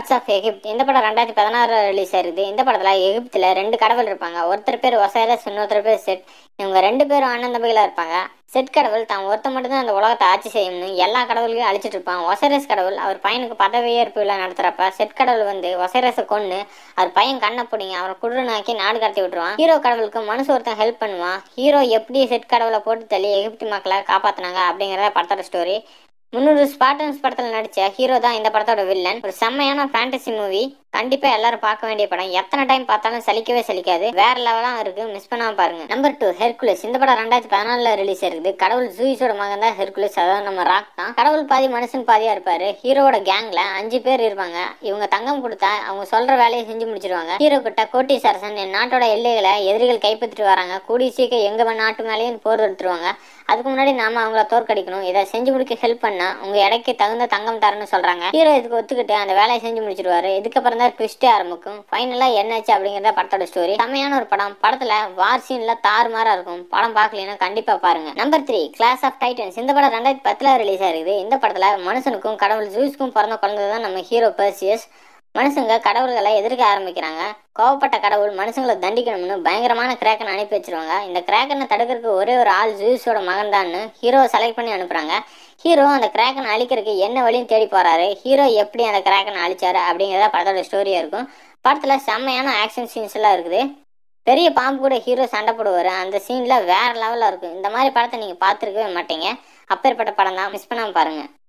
God's of Egypt இந்த படம் ரெண்டாயிரத்தி பதினாறு ரிலீஸ் ஆயிருது இந்த படத்துல எகிப்துல ரெண்டு கடவுள் இருப்பாங்க ஒருத்தர் பேர் ஒசைரஸ் இன்னொருத்தர் பேர் செட் இவங்க ரெண்டு பேரும் அண்ணன் தம்பிகளா இருப்பாங்க செட் கடவுள் தான் ஒருத்த மட்டும்தான் அந்த உலகத்தை ஆட்சி செய்யணும்னு எல்லா கடவுளையும் அழிச்சிட்டு இருப்பான் ஒசைரஸ் கடவுள் அவர் பையனுக்கு பதவியேற்பு விழா நடத்துறப்ப செட் கடவுள் வந்து ஒசைரஸை கொன்னு அவர் பையன் கண்ணை பிடிங்க அவரை குருடனாக்கி நாடு கடத்தி விட்டுருவான் ஹீரோ கடவுளுக்கு மனுஷ ஒருத்தன் ஹெல்ப் பண்ணுவான் ஹீரோ எப்படி செட் கடவுளை போட்டு தள்ளி எகிப்து மக்களை காப்பாத்துனாங்க அப்படிங்கறத படத்தோட ஸ்டோரி முந்நூறு ஸ்பாட்டன்ஸ் படத்தில் நடிச்ச ஹீரோ தான் இந்த படத்தோட வில்லன் ஒரு செம்மையான ஃபேண்டசி மூவி கண்டிப்பா எல்லாரும் பார்க்க வேண்டிய படம் எத்தனை டைம் பார்த்தாலும் சலிக்கவே சலிக்காது வேற லெவலா இருக்கு மிஸ் பண்ணாம பாருங்க நம்பர் டூ ஹெர்குலஸ் இந்த படம் ரெண்டாயிரத்தி பதினாலுல ரிலீஸ் ஆயிருக்குது கடவுள் ஜூயிஸோட மகன் தான் ஹெர்குலஸ் அதாவது நம்ம ராக் தான் கடவுள் பாதி மனுஷன் பாதியா இருப்பாரு ஹீரோவோட கேங்ல அஞ்சு பேர் இருப்பாங்க இவங்க தங்கம் கொடுத்தா அவங்க சொல்ற வேலையை செஞ்சு முடிச்சிருவாங்க ஹீரோ கிட்ட கோட்டி சரசன் என் நாட்டோட எல்லைகளை எதிரிகள் கைப்பற்றிட்டு வராங்க கூடி சீக்கிரம் எங்க நாட்டு மேலேயும் போர் எடுத்துருவாங்க அதுக்கு முன்னாடி நாம அவங்கள தோற்கடிக்கணும் இதை செஞ்சு முடிக்க ஹெல்ப் பண்ணா உங்க எடைக்கு தகுந்த தங்கம் தரேன்னு சொல்றாங்க ஹீரோ இதுக்கு ஒத்துக்கிட்டு அந்த வேலையை செஞ்சு முடிச்சிருவாரு இதுக்கப்புறம் தான் ட்விஸ்டே ஆரம்பிக்கும் ஃபைனலா என்னாச்சு அப்படிங்கறத படத்தோட ஸ்டோரி செம்மையான ஒரு படம் படத்துல வார் சீன்ல தாறுமாறா இருக்கும் படம் பார்க்கலன்னா கண்டிப்பா பாருங்க number three Clash of Titans இந்த படம் ரெண்டாயிரத்தி பத்துல ரிலீஸ் ஆயிருக்குது இந்த படத்துல மனுஷனுக்கும் கடவுள் ஜூஸ்க்கும் பிறந்த குழந்தை தான் நம்ம ஹீரோ பர்சியஸ் மனுஷங்க கடவுள்களை எதிர்க்க ஆரம்பிக்கிறாங்க கோவப்பட்ட கடவுள் மனுஷங்களை தண்டிக்கணும்னு பயங்கரமான கிராக்கன் அனுப்பி வச்சிருவாங்க இந்த கிராக்கனை தடுக்கிறதுக்கு ஒரே ஒரு ஆள் ஜூஸோட மகன் தான்னு ஹீரோவை செலக்ட் பண்ணி அனுப்புறாங்க ஹீரோ அந்த கிராக்கனை அழிக்கிறதுக்கு என்ன வழியும் தேடி போறாரு ஹீரோ எப்படி அந்த கிராக்கனை அழிச்சாரு அப்படிங்கிறத படத்தோட ஸ்டோரியா இருக்கும் படத்துல செம்மையான ஆக்ஷன் சீன்ஸ் எல்லாம் இருக்குது பெரிய பாம்பு கூட ஹீரோ சண்டை போடுவார் அந்த சீன்ல வேற லெவலில் இருக்கும் இந்த மாதிரி படத்தை நீங்க பார்த்துருக்கவே மாட்டீங்க அப்பேற்பட்ட படம் தான் மிஸ் பண்ணாம பாருங்க